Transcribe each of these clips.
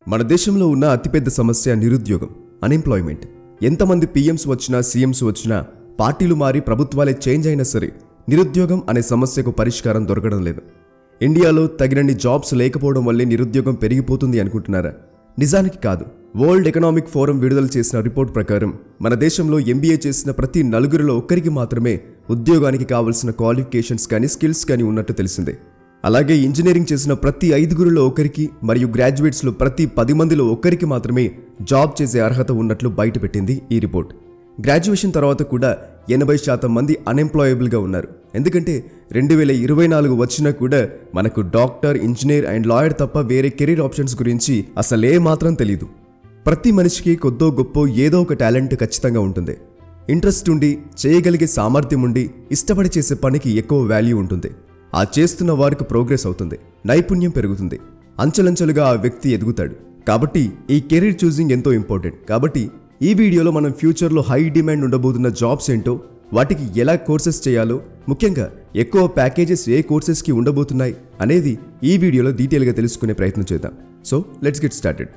మన దేశంలో ఉన్న అతిపెద్ద సమస్య నిరుద్యోగం అన్ఎంప్లాయ్మెంట్ ఎంతమంది పీఎంస్ వచ్చినా సీఎంస్ వచ్చినా పార్టీలు మారి ప్రభుత్వాలే చేంజ్ అయినా సరే నిరుద్యోగం అనే సమస్యకు పరిష్కారం దొరకడం లేదు ఇండియాలో తగినన్ని జాబ్స్ లేకపోవడం వల్లే నిరుద్యోగం పెరిగిపోతుంది అనుకుంటున్నారా నిజానికి కాదు వరల్డ్ ఎకనామిక్ ఫోరం విడుదల చేసిన రిపోర్ట్ ప్రకారం మన దేశంలో ఎంబీఏ చేసిన ప్రతి నలుగురిలో ఒక్కరికి మాత్రమే ఉద్యోగానికి కావలసిన క్వాలిఫికేషన్స్ కానీ స్కిల్స్ కానీ ఉన్నట్టు తెలిసిందే అలాగే ఇంజనీరింగ్ చేసిన ప్రతి ఐదుగురిలో ఒకరికి మరియు గ్రాడ్యుయేట్స్లో ప్రతి పది మందిలో ఒక్కరికి మాత్రమే జాబ్ చేసే అర్హత ఉన్నట్లు బయటపెట్టింది ఈ రిపోర్ట్ గ్రాడ్యుయేషన్ తర్వాత కూడా ఎనభై శాతం మంది అన్ఎంప్లాయబుల్గా ఉన్నారు ఎందుకంటే రెండు వేల ఇరవై నాలుగు వచ్చినా కూడా మనకు డాక్టర్ ఇంజనీర్ అండ్ లాయర్ తప్ప వేరే కెరీర్ ఆప్షన్స్ గురించి అసలే మాత్రం తెలియదు ప్రతి మనిషికి కొద్దో గొప్ప ఏదో ఒక టాలెంట్ ఖచ్చితంగా ఉంటుంది ఇంట్రెస్ట్ ఉండి చేయగలిగే సామర్థ్యం ఉండి ఇష్టపడి చేసే పనికి ఎక్కువ వాల్యూ ఉంటుంది ఆ చేస్తున్న వారికి ప్రోగ్రెస్ అవుతుంది నైపుణ్యం పెరుగుతుంది అంచెలంచెలుగా ఆ వ్యక్తి ఎదుగుతాడు కాబట్టి ఈ కెరీర్ చూసింగ్ ఎంతో ఇంపార్టెంట్ కాబట్టి ఈ వీడియోలో మనం ఫ్యూచర్లో హై డిమాండ్ ఉండబోతున్న జాబ్స్ ఏంటో వాటికి ఎలా కోర్సెస్ చేయాలో ముఖ్యంగా ఎక్కువ ప్యాకేజెస్ ఏ కోర్సెస్కి ఉండబోతున్నాయి అనేది ఈ వీడియోలో డీటెయిల్గా తెలుసుకునే ప్రయత్నం చేద్దాం so let's get started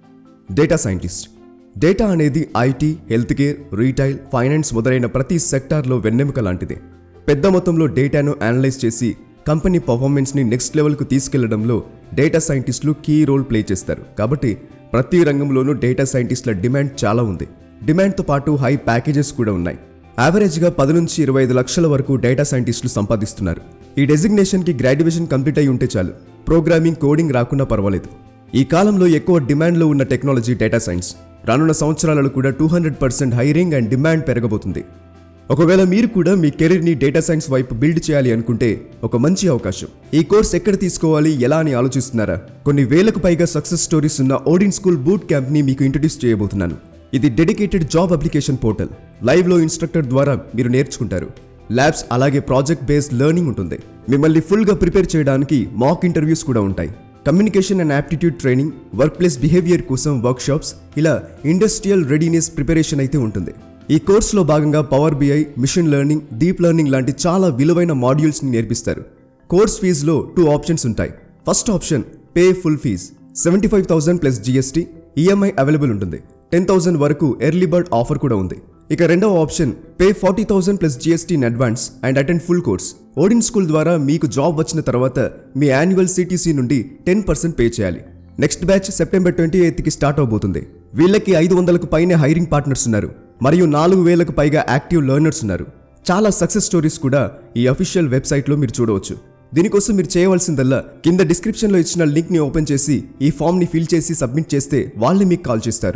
data scientist data అనేది IT health care retail finance మొదలైన ప్రతి సెక్టార్లో వెన్నెముక లాంటిది పెద్ద మొత్తంలో డేటాను అనలైజ్ చేసి కంపెనీ పర్ఫార్మెన్స్ని నెక్స్ట్ లెవెల్కు తీసుకెళ్లడంలో డేటా సైంటిస్టులు కీ రోల్ ప్లే చేస్తారు కాబట్టి ప్రతి రంగంలోనూ డేటా సైంటిస్టుల డిమాండ్ చాలా ఉంది డిమాండ్తో పాటు హై ప్యాకేజెస్ కూడా ఉన్నాయి యావరేజ్గా పది నుంచి ఇరవై ఐదు లక్షల వరకు డేటా సైంటిస్టులు సంపాదిస్తున్నారు ఈ డెసిగ్నేషన్కి గ్రాడ్యుయేషన్ కంప్లీట్ అయి ఉంటే చాలు ప్రోగ్రామింగ్ కోడింగ్ రాకున్నా పర్వాలేదు ఈ కాలంలో ఎక్కువ డిమాండ్లో ఉన్న టెక్నాలజీ డేటా సైన్స్ రానున్న సంవత్సరాలలో కూడా two hundred percent hiring and demand పెరగబోతుంది ఒకవేళ మీరు కూడా మీ కెరీర్ని డేటా సైన్స్ వైపు బిల్డ్ చేయాలి అనుకుంటే ఒక మంచి అవకాశం ఈ కోర్స్ ఎక్కడ తీసుకోవాలి ఎలా అని ఆలోచిస్తున్నారా కొన్ని వేలకు పైగా సక్సెస్ స్టోరీస్ ఉన్న ఓడిన్ స్కూల్ బూట్ క్యాంప్ని మీకు ఇంట్రడ్యూస్ చేయబోతున్నాను ఇది డెడికేటెడ్ జాబ్ అప్లికేషన్ పోర్టల్ లైవ్లో ఇన్స్ట్రక్టర్ ద్వారా మీరు నేర్చుకుంటారు ల్యాబ్స్ అలాగే ప్రాజెక్ట్ బేస్డ్ లెర్నింగ్ ఉంటుంది మిమ్మల్ని ఫుల్గా ప్రిపేర్ చేయడానికి మాక్ ఇంటర్వ్యూస్ కూడా ఉంటాయి communication and aptitude training work place behaviour కోసం వర్క్షాప్స్ ఇలా ఇండస్ట్రియల్ రెడీనెస్ ప్రిపరేషన్ అయితే ఉంటుంది ఈ కోర్సులో భాగంగా power BI machine learning deep learning లాంటి చాలా విలువైన మాడ్యూల్స్ని నేర్పిస్తారు కోర్స్ ఫీజులో టూ ఆప్షన్స్ ఉంటాయి first option pay full fee seventy five thousand plus GST EMI available ఉంటుంది టెన్ థౌసండ్ వరకు ఎర్లీ బర్డ్ ఆఫర్ కూడా ఉంది ఇక రెండవ option pay forty thousand plus GST in advance and attend full course Odin school ద్వారా మీకు job వచ్చిన తర్వాత మీ యాన్యువల్ సిటీసీ నుండి టెన్ పర్సెంట్ పే చేయాలి నెక్స్ట్ బ్యాచ్ సెప్టెంబర్ ట్వంటీ ఎయిత్కి స్టార్ట్ అవబోతుంది వీళ్ళకి ఐదు వందలకు పైనే హైరింగ్ పార్ట్నర్స్ ఉన్నారు మరియు నాలుగు వేలకు పైగా యాక్టివ్ లెర్నర్స్ ఉన్నారు చాలా సక్సెస్ స్టోరీస్ కూడా ఈ అఫీషియల్ వెబ్సైట్లో మీరు చూడవచ్చు దీనికోసం మీరు చేయవలసిందల్లా కింద డిస్క్రిప్షన్లో ఇచ్చిన లింక్ని ఓపెన్ చేసి ఈ ఫామ్ని ఫిల్ చేసి సబ్మిట్ చేస్తే వాళ్ళే మీకు కాల్ చేస్తారు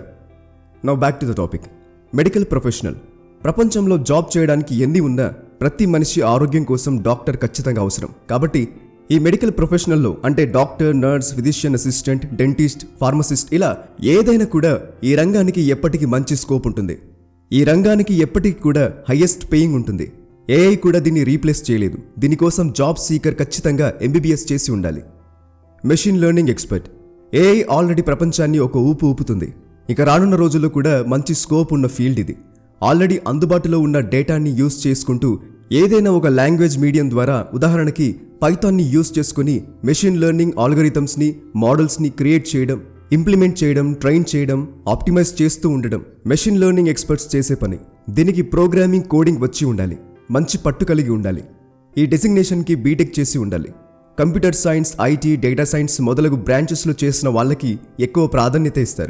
now back to the topic medical professional ప్రపంచంలో జాబ్ చేయడానికి ఎన్ని ఉన్నా ప్రతి మనిషి ఆరోగ్యం కోసం డాక్టర్ ఖచ్చితంగా అవసరం కాబట్టి ఈ మెడికల్ ప్రొఫెషనల్లో అంటే doctor nurse physician assistant dentist pharmacist ఇలా ఏదైనా కూడా ఈ రంగానికి ఎప్పటికీ మంచి స్కోప్ ఉంటుంది ఈ రంగానికి ఎప్పటికీ కూడా హైయెస్ట్ పేయింగ్ ఉంటుంది ఏఐ కూడా దీన్ని రీప్లేస్ చేయలేదు దీనికోసం జాబ్ సీకర్ ఖచ్చితంగా ఎంబీబీఎస్ చేసి ఉండాలి machine learning expert AI already ప్రపంచాన్ని ఒక ఊపు ఊపుతుంది ఇక రానున్న రోజుల్లో కూడా మంచి స్కోప్ ఉన్న ఫీల్డ్ ఇది ఆల్రెడీ అందుబాటులో ఉన్న డేటాని యూస్ చేసుకుంటూ ఏదైనా ఒక లాంగ్వేజ్ మీడియం ద్వారా ఉదాహరణకి పైథాన్ని యూస్ చేసుకుని మెషిన్ లెర్నింగ్ ఆల్గరిథమ్స్ని మోడల్స్ని క్రియేట్ చేయడం ఇంప్లిమెంట్ చేయడం ట్రైన్ చేయడం ఆప్టిమైజ్ చేస్తూ ఉండడం మెషిన్ లెర్నింగ్ ఎక్స్పర్ట్స్ చేసే పని దీనికి ప్రోగ్రామింగ్ కోడింగ్ వచ్చి ఉండాలి మంచి పట్టు కలిగి ఉండాలి ఈ డెసిగ్నేషన్కి బీటెక్ చేసి ఉండాలి computer science IT data science మొదలగు బ్రాంచెస్లో చేసిన వాళ్ళకి ఎక్కువ ప్రాధాన్యత ఇస్తారు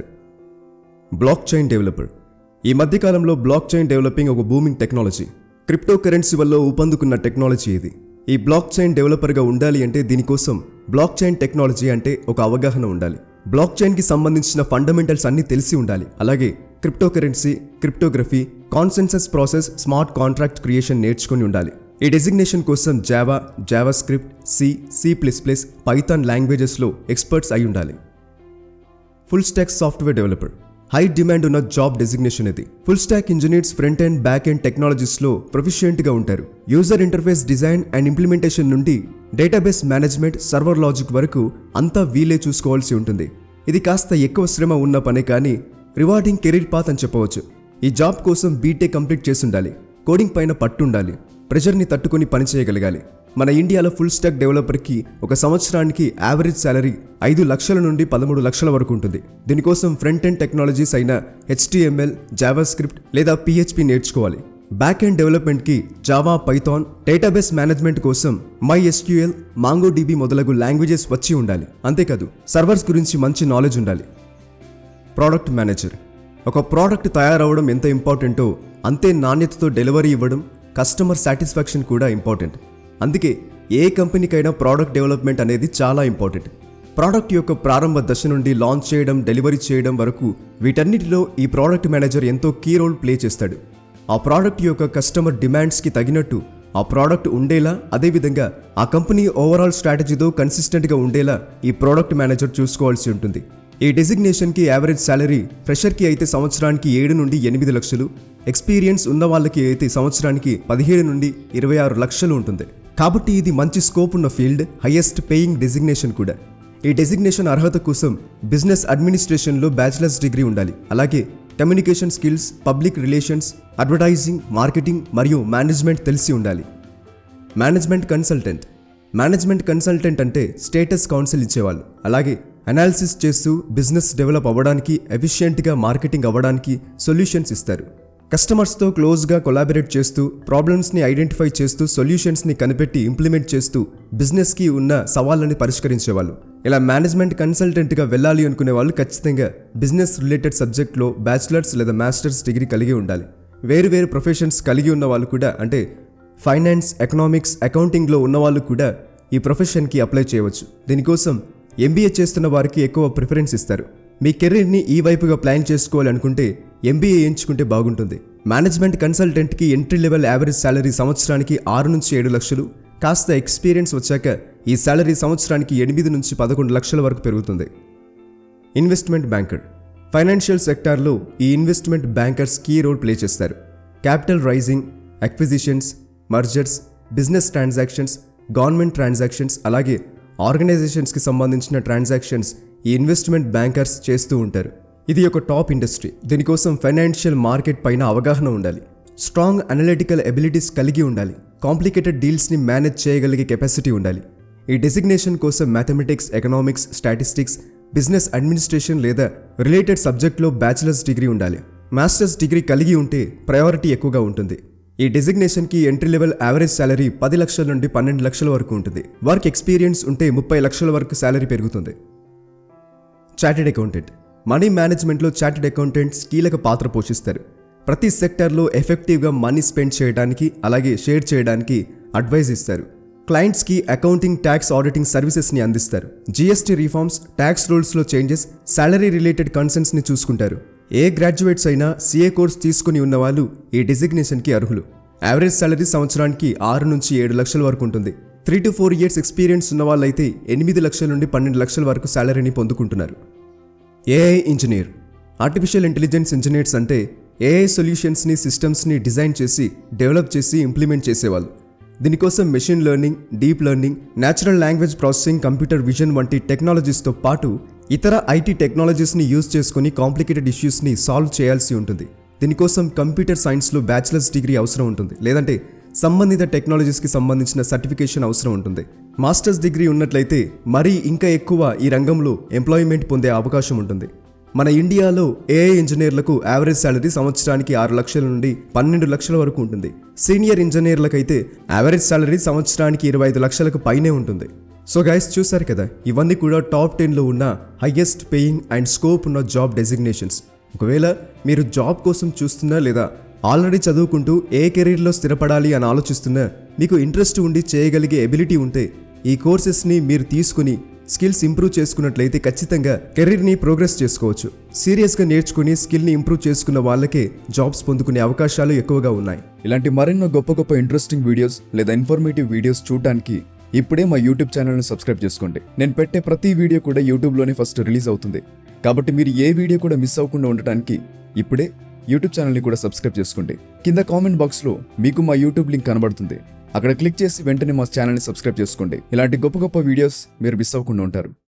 బ్లాక్ చైన్ డెవలపర్ ఈ మధ్యకాలంలో బ్లాక్ చైన్ డెవలపింగ్ ఒక బూమింగ్ టెక్నాలజీ క్రిప్టో కరెన్సీ వల్ల ఊపందుకున్న టెక్నాలజీ ఇది ఈ బ్లాక్ చైన్ డెవలపర్గా ఉండాలి అంటే దీనికోసం బ్లాక్ చైన్ టెక్నాలజీ అంటే ఒక అవగాహన ఉండాలి బ్లాక్ చైన్కి సంబంధించిన ఫండమెంటల్స్ అన్నీ తెలిసి ఉండాలి అలాగే cryptocurrency cryptography consensus process smart contract creation నేర్చుకొని ఉండాలి ఈ డెసిగ్నేషన్ కోసం Java JavaScript C C plus plus Python లాంగ్వేజెస్లో ఎక్స్పర్ట్స్ అయి ఉండాలి full stack software developer high demand ఉన్న జాబ్ డెసిగ్నేషన్ ఇది full stack engineers front and back and టెక్నాలజీస్లో ప్రొఫిషియెంట్గా ఉంటారు user interface design and implementation నుండి డేటాబేస్ మేనేజ్మెంట్ సర్వర్ లాజిక్ వరకు అంతా వీలే చూసుకోవాల్సి ఉంటుంది ఇది కాస్త ఎక్కువ శ్రమ ఉన్న పనే కానీ రివార్డింగ్ కెరీర్ పాత్ అని చెప్పవచ్చు ఈ జాబ్ కోసం బీటెక్ కంప్లీట్ చేసి ఉండాలి కోడింగ్ పైన పట్టు ఉండాలి ప్రెషర్ని తట్టుకొని పనిచేయగలగాలి మన ఇండియాలో ఫుల్ స్టాక్ డెవలపర్కి ఒక సంవత్సరానికి యావరేజ్ శాలరీ ఐదు లక్షల నుండి పదమూడు లక్షల వరకు ఉంటుంది దీనికోసం ఫ్రంట్ ఎండ్ టెక్నాలజీస్ అయిన హెచ్టిఎంఎల్ జావా స్క్రిప్ట్ లేదా పిహెచ్పి నేర్చుకోవాలి బ్యాక్ ఎండ్ డెవలప్మెంట్కి జావా పైథాన్ డేటాబేస్ మేనేజ్మెంట్ కోసం మై ఎస్క్యూఎల్ మాంగో డిబి మొదలగు లాంగ్వేజెస్ వచ్చి ఉండాలి అంతేకాదు సర్వర్స్ గురించి మంచి నాలెడ్జ్ ఉండాలి ప్రోడక్ట్ మేనేజర్ ఒక ప్రోడక్ట్ తయారవడం ఎంత ఇంపార్టెంటో అంతే నాణ్యతతో డెలివరీ ఇవ్వడం కస్టమర్ సాటిస్ఫాక్షన్ కూడా ఇంపార్టెంట్ అందుకే ఏ కంపెనీకైనా ప్రోడక్ట్ డెవలప్మెంట్ అనేది చాలా ఇంపార్టెంట్ ప్రోడక్ట్ యొక్క ప్రారంభ దశ నుండి లాంచ్ చేయడం డెలివరీ చేయడం వరకు వీటన్నిటిలో ఈ ప్రోడక్ట్ మేనేజర్ ఎంతో కీ రోల్ ప్లే చేస్తాడు ఆ ప్రోడక్ట్ యొక్క కస్టమర్ డిమాండ్స్కి తగినట్టు ఆ ప్రోడక్ట్ ఉండేలా అదేవిధంగా ఆ కంపెనీ ఓవరాల్ స్ట్రాటజీతో కన్సిస్టెంట్గా ఉండేలా ఈ ప్రోడక్ట్ మేనేజర్ చూసుకోవాల్సి ఉంటుంది ఈ డెసిగ్నేషన్కి యావరేజ్ శాలరీ ఫ్రెషర్కి అయితే సంవత్సరానికి ఏడు నుండి ఎనిమిది లక్షలు ఎక్స్పీరియన్స్ ఉన్న వాళ్ళకి అయితే సంవత్సరానికి పదిహేడు నుండి ఇరవై ఆరు లక్షలు ఉంటుంది కాబట్టి ఇది మంచి స్కోప్ ఉన్న ఫీల్డ్ హైయెస్ట్ పేయింగ్ డెసిగ్నేషన్ కూడా ఈ డెసిగ్నేషన్ అర్హత కోసం బిజినెస్ అడ్మినిస్ట్రేషన్లో బ్యాచిలర్స్ డిగ్రీ ఉండాలి అలాగే communication skills public relations advertising marketing మరియు మేనేజ్మెంట్ తెలిసి ఉండాలి మేనేజ్మెంట్ కన్సల్టెంట్ మేనేజ్మెంట్ కన్సల్టెంట్ అంటే స్టేటస్ కౌన్సిల్ ఇచ్చేవాళ్ళు అలాగే అనాలిసిస్ చేస్తూ బిజినెస్ డెవలప్ అవ్వడానికి ఎఫిషియెంట్గా మార్కెటింగ్ అవ్వడానికి సొల్యూషన్స్ ఇస్తారు కస్టమర్స్తో క్లోజ్గా కొలాబరేట్ చేస్తూ ప్రాబ్లమ్స్ని ఐడెంటిఫై చేస్తూ సొల్యూషన్స్ని కనిపెట్టి ఇంప్లిమెంట్ చేస్తూ బిజినెస్కి ఉన్న సవాళ్ళని పరిష్కరించేవాళ్ళు ఇలా మేనేజ్మెంట్ కన్సల్టెంట్గా వెళ్ళాలి అనుకునే వాళ్ళు ఖచ్చితంగా బిజినెస్ రిలేటెడ్ సబ్జెక్ట్లో బ్యాచిలర్స్ లేదా మాస్టర్స్ డిగ్రీ కలిగి ఉండాలి వేరు వేరు ప్రొఫెషన్స్ కలిగి ఉన్న వాళ్ళు కూడా అంటే ఫైనాన్స్ ఎకనామిక్స్ అకౌంటింగ్లో ఉన్నవాళ్ళు కూడా ఈ ప్రొఫెషన్కి అప్లై చేయవచ్చు దీనికోసం ఎంబీఏ చేస్తున్న వారికి ఎక్కువ ప్రిఫరెన్స్ ఇస్తారు మీ కెరీర్ని ఈ వైపుగా ప్లాన్ చేసుకోవాలనుకుంటే ఎంబీఏ ఎంచుకుంటే బాగుంటుంది మేనేజ్మెంట్ కన్సల్టెంట్కి ఎంట్రీ లెవెల్ యావరేజ్ శాలరీ సంవత్సరానికి ఆరు నుంచి ఏడు లక్షలు కాస్త ఎక్స్పీరియన్స్ వచ్చాక ఈ శాలరీ సంవత్సరానికి ఎనిమిది నుంచి పదకొండు లక్షల వరకు పెరుగుతుంది ఇన్వెస్ట్మెంట్ బ్యాంకర్ ఫైనాన్షియల్ సెక్టార్లో ఈ investment bankers key role play చేస్తారు capital raising acquisitions mergers business transactions government transactions అలాగే ఆర్గనైజేషన్స్కి సంబంధించిన ట్రాన్సాక్షన్స్ ఈ ఇన్వెస్ట్మెంట్ బ్యాంకర్స్ చేస్తూ ఉంటారు ఇది ఒక టాప్ ఇండస్ట్రీ దీనికోసం ఫైనాన్షియల్ మార్కెట్ పైన అవగాహన ఉండాలి స్ట్రాంగ్ అనలిటికల్ ఎబిలిటీస్ కలిగి ఉండాలి కాంప్లికేటెడ్ డీల్స్ని మేనేజ్ చేయగలిగే కెపాసిటీ ఉండాలి ఈ డెసిగ్నేషన్ కోసం mathematics economics statistics business administration లేదా రిలేటెడ్ సబ్జెక్ట్లో బ్యాచిలర్స్ డిగ్రీ ఉండాలి మాస్టర్స్ డిగ్రీ కలిగి ఉంటే ప్రయారిటీ ఎక్కువగా ఉంటుంది ఈ డెసిగ్నేషన్కి ఎంట్రీ లెవెల్ యావరేజ్ శాలరీ పది లక్షల నుండి పన్నెండు లక్షల వరకు ఉంటుంది వర్క్ ఎక్స్పీరియన్స్ ఉంటే ముప్పై లక్షల వరకు శాలరీ పెరుగుతుంది చార్టెడ్ అకౌంటెంట్ మనీ మేనేజ్మెంట్లో చార్టెడ్ అకౌంటెంట్స్ కీలక పాత్ర పోషిస్తారు ప్రతి సెక్టార్లో ఎఫెక్టివ్గా మనీ స్పెండ్ చేయడానికి అలాగే షేర్ చేయడానికి అడ్వైజ్ ఇస్తారు క్లయింట్స్కి అకౌంటింగ్ ట్యాక్స్ ఆడిటింగ్ సర్వీసెస్ని అందిస్తారు జీఎస్టీ రిఫార్మ్స్ ట్యాక్స్ రూల్స్లో చేంజెస్ సాలరీ రిలేటెడ్ కన్సర్న్స్ని చూసుకుంటారు ఏ గ్రాడ్యుయేట్స్ అయినా సీఏ కోర్స్ తీసుకుని ఉన్న వాళ్ళు ఈ డెసిగ్నేషన్కి అర్హులు యావరేజ్ సాలరీ సంవత్సరానికి ఆరు నుంచి ఏడు లక్షల వరకు ఉంటుంది three to four years experience ఉన్న వాళ్ళైతే ఎనిమిది లక్షల నుండి పన్నెండు లక్షల వరకు శాలరీని పొందుకుంటున్నారు AI engineer artificial intelligence engineers అంటే ఏఐ సొల్యూషన్స్ని సిస్టమ్స్ని డిజైన్ చేసి డెవలప్ చేసి ఇంప్లిమెంట్ చేసేవాళ్ళు దీనికోసం machine learning deep learning natural language processing computer vision వంటి టెక్నాలజీస్తో పాటు ఇతర ఐటీ టెక్నాలజీస్ని యూజ్ చేసుకుని కాంప్లికేటెడ్ ఇష్యూస్ని సాల్వ్ చేయాల్సి ఉంటుంది దీనికోసం కంప్యూటర్ సైన్స్లో బ్యాచిలర్స్ డిగ్రీ అవసరం ఉంటుంది లేదంటే సంబంధిత టెక్నాలజీస్కి సంబంధించిన సర్టిఫికేషన్ అవసరం ఉంటుంది మాస్టర్స్ డిగ్రీ ఉన్నట్లయితే మరీ ఇంకా ఎక్కువ ఈ రంగంలో ఎంప్లాయ్మెంట్ పొందే అవకాశం ఉంటుంది మన ఇండియాలో ఏఐ ఇంజనీర్లకు యావరేజ్ శాలరీ సంవత్సరానికి ఆరు లక్షల నుండి పన్నెండు లక్షల వరకు ఉంటుంది సీనియర్ ఇంజనీర్లకైతే యావరేజ్ శాలరీ సంవత్సరానికి ఇరవై ఐదు లక్షలకు పైనే ఉంటుంది సో గైస్ చూసారు కదా ఇవన్నీ కూడా టాప్ టెన్లో ఉన్న హైయెస్ట్ పేయింగ్ అండ్ స్కోప్ ఉన్న జాబ్ డెసిగ్నేషన్స్ ఒకవేళ మీరు జాబ్ కోసం చూస్తున్నా లేదా ఆల్రెడీ చదువుకుంటూ ఏ కెరీర్లో స్థిరపడాలి అని ఆలోచిస్తున్నా మీకు ఇంట్రెస్ట్ ఉండి చేయగలిగే ఎబిలిటీ ఉంటే ఈ కోర్సెస్ని మీరు తీసుకుని స్కిల్స్ ఇంప్రూవ్ చేసుకున్నట్లయితే ఖచ్చితంగా కెరీర్ని ప్రోగ్రెస్ చేసుకోవచ్చు సీరియస్గా నేర్చుకుని స్కిల్ని ఇంప్రూవ్ చేసుకున్న వాళ్ళకే జాబ్స్ పొందుకునే అవకాశాలు ఎక్కువగా ఉన్నాయి ఇలాంటి మరెన్నో గొప్ప గొప్ప ఇంట్రెస్టింగ్ వీడియోస్ లేదా ఇన్ఫర్మేటివ్ వీడియోస్ చూడడానికి ఇప్పుడే మా యూట్యూబ్ ఛానల్ని సబ్స్క్రైబ్ చేసుకోండి నేను పెట్టే ప్రతి వీడియో కూడా యూట్యూబ్లోనే ఫస్ట్ రిలీజ్ అవుతుంది కాబట్టి మీరు ఏ వీడియో కూడా మిస్ అవ్వకుండా ఉండటానికి ఇప్పుడే యూట్యూబ్ ఛానల్ని కూడా సబ్స్క్రైబ్ చేసుకోండి కింద కామెంట్ బాక్స్లో మీకు మా యూట్యూబ్ లింక్ కనబడుతుంది అక్కడ క్లిక్ చేసి వెంటనే మా ఛానల్ని సబ్స్క్రైబ్ చేసుకోండి ఇలాంటి గొప్ప గొప్ప వీడియోస్ మీరు మిస్ అవ్వకుండా ఉంటారు